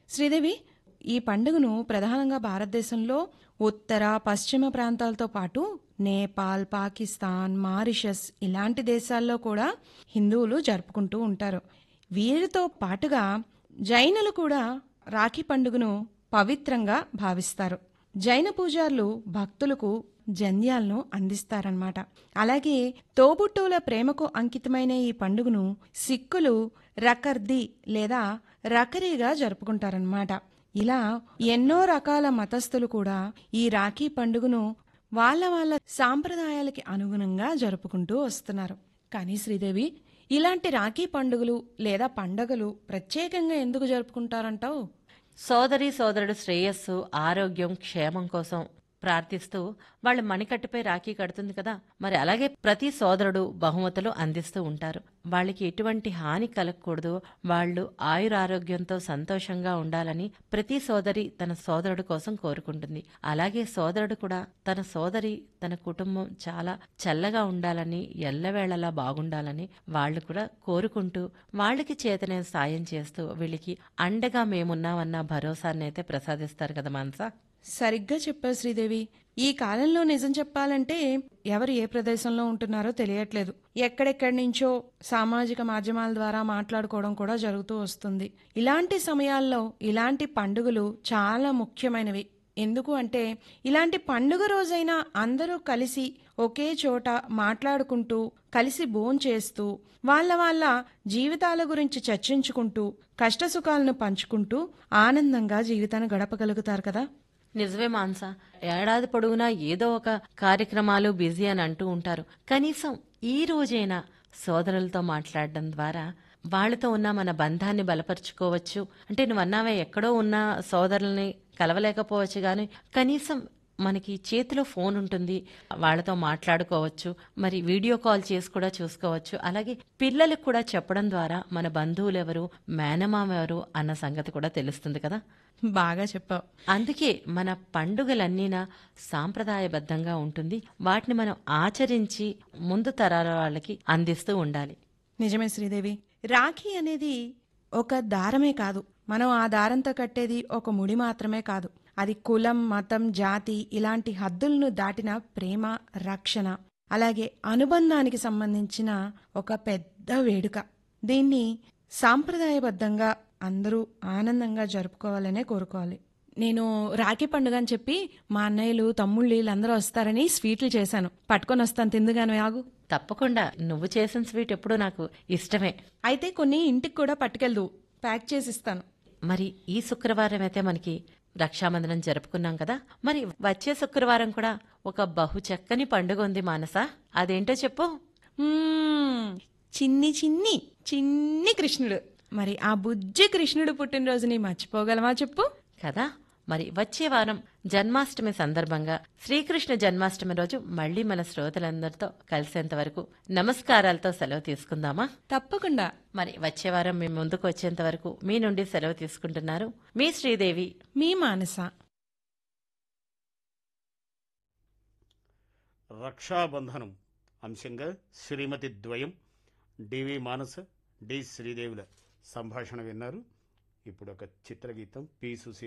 శ్రీదేవి ఈ పండుగను ప్రధానంగా భారతదేశంలో ఉత్తర పశ్చిమ ప్రాంతాలతో పాటు నేపాల్ పాకిస్తాన్ మారిషస్ ఇలాంటి దేశాల్లో కూడా హిందువులు జరుపుకుంటూ ఉంటారు వీరితో పాటుగా జైనులు కూడా రాఖీ పండుగను పవిత్రంగా భావిస్తారు జైన పూజారులు భక్తులకు జంధ్యాలను అందిస్తారన్నమాట అలాగే తోబుట్టువుల ప్రేమకు అంకితమైన ఈ పండుగను సిక్కులు రకర్ది లేదా రకరీగా జరుపుకుంటారన్నమాట ఇలా ఎన్నో రకాల మతస్థులు కూడా ఈ రాఖీ పండుగను వాళ్ళ వాళ్ళ సాంప్రదాయాలకి అనుగుణంగా జరుపుకుంటూ వస్తున్నారు కానీ శ్రీదేవి ఇలాంటి రాఖీ పండుగలు లేదా పండగలు ప్రత్యేకంగా ఎందుకు జరుపుకుంటారంటావు సోదరి సోదరుడు శ్రేయస్సు ఆరోగ్యం క్షేమం కోసం ప్రార్థిస్తూ వాళ్ళ మణికట్టుపై రాఖీ కడుతుంది కదా మరి అలాగే ప్రతి సోదరుడు బహుమతులు అందిస్తూ ఉంటారు వాళ్ళకి ఎటువంటి హాని కలగకూడదు వాళ్ళు ఆయురారోగ్యంతో సంతోషంగా ఉండాలని ప్రతి సోదరి తన సోదరుడు కోసం కోరుకుంటుంది అలాగే సోదరుడు కూడా తన సోదరి తన కుటుంబం చాలా చల్లగా ఉండాలని ఎల్లవేళలా బాగుండాలని వాళ్ళు కూడా కోరుకుంటూ వాళ్ళకి చేతనే సాయం చేస్తూ వీళ్ళకి అండగా మేమున్నామన్న భరోసాన్ని అయితే ప్రసాదిస్తారు కదా మనసా సరిగ్గా చెప్పావు శ్రీదేవి ఈ కాలంలో నిజం చెప్పాలంటే ఎవరు ఏ ప్రదేశంలో ఉంటున్నారో తెలియట్లేదు ఎక్కడెక్కడి నుంచో సామాజిక మాధ్యమాల ద్వారా మాట్లాడుకోవడం కూడా జరుగుతూ వస్తుంది ఇలాంటి సమయాల్లో ఇలాంటి పండుగలు చాలా ముఖ్యమైనవి ఎందుకు అంటే ఇలాంటి పండుగ రోజైనా అందరూ కలిసి ఒకే చోట మాట్లాడుకుంటూ కలిసి భోంచేస్తూ వాళ్ళ వాళ్ళ జీవితాల గురించి చర్చించుకుంటూ కష్టసుఖాలను పంచుకుంటూ ఆనందంగా జీవితాన్ని గడపగలుగుతారు కదా నిజమే మాన్సా ఏడాది పొడవునా ఏదో ఒక కార్యక్రమాలు బిజీ అని అంటూ ఉంటారు కనీసం ఈ రోజైనా సోదరులతో మాట్లాడడం ద్వారా వాళ్ళతో ఉన్న మన బంధాన్ని బలపరుచుకోవచ్చు అంటే నువ్వు అన్నావే ఎక్కడో ఉన్న సోదరుల్ని కలవలేకపోవచ్చు కానీ కనీసం మనకి చేతిలో ఫోన్ ఉంటుంది వాళ్ళతో మాట్లాడుకోవచ్చు మరి వీడియో కాల్ చేసి కూడా చూసుకోవచ్చు అలాగే పిల్లలకు కూడా చెప్పడం ద్వారా మన బంధువులు ఎవరు మేనమామ ఎవరు అన్న సంగతి కూడా తెలుస్తుంది కదా బాగా చెప్పావు అందుకే మన పండుగలన్నీనా సాంప్రదాయబద్ధంగా ఉంటుంది వాటిని మనం ఆచరించి ముందు తరాల వాళ్ళకి అందిస్తూ ఉండాలి నిజమే శ్రీదేవి రాఖీ అనేది ఒక దారమే కాదు మనం ఆ దారంతో కట్టేది ఒక ముడి మాత్రమే కాదు అది కులం మతం జాతి ఇలాంటి హద్దులను దాటిన ప్రేమ రక్షణ అలాగే అనుబంధానికి సంబంధించిన ఒక పెద్ద వేడుక దీన్ని సాంప్రదాయబద్ధంగా అందరూ ఆనందంగా జరుపుకోవాలనే కోరుకోవాలి నేను రాఖీ పండుగ అని చెప్పి మా అన్నయ్యలు తమ్ముళ్ళు వీళ్ళందరూ వస్తారని స్వీట్లు చేశాను పట్టుకొని వస్తాను తిందుగాను ఆగు తప్పకుండా నువ్వు చేసిన స్వీట్ ఎప్పుడూ నాకు ఇష్టమే అయితే కొన్ని ఇంటికి కూడా పట్టుకెళ్దు ప్యాక్ చేసి ఇస్తాను మరి ఈ శుక్రవారం అయితే మనకి రక్షాబంధనం జరుపుకున్నాం కదా మరి వచ్చే శుక్రవారం కూడా ఒక బహు చక్కని పండుగ ఉంది మానస అదేంటో చెప్పు మ్మ్. చిన్ని చిన్ని చిన్ని కృష్ణుడు మరి ఆ బుజ్జి కృష్ణుడు పుట్టినరోజుని మర్చిపోగలమా చెప్పు కదా మరి వచ్చే వారం జన్మాష్టమి సందర్భంగా శ్రీకృష్ణ జన్మాష్టమి రోజు మళ్ళీ మన శ్రోతలందరితో కలిసేంత వరకు నమస్కారాలతో సెలవు తీసుకుందామా తప్పకుండా మరి వచ్చే వారం మీ ముందుకు వచ్చేంత వరకు మీ నుండి సెలవు తీసుకుంటున్నారు మీ శ్రీదేవి మీ మానస రక్షాబంధనం అంశంగా శ్రీమతి ద్వయం డివి మానస డి శ్రీదేవుల సంభాషణ విన్నారు ఇప్పుడు ఒక చిత్రగీతం పి సుశీల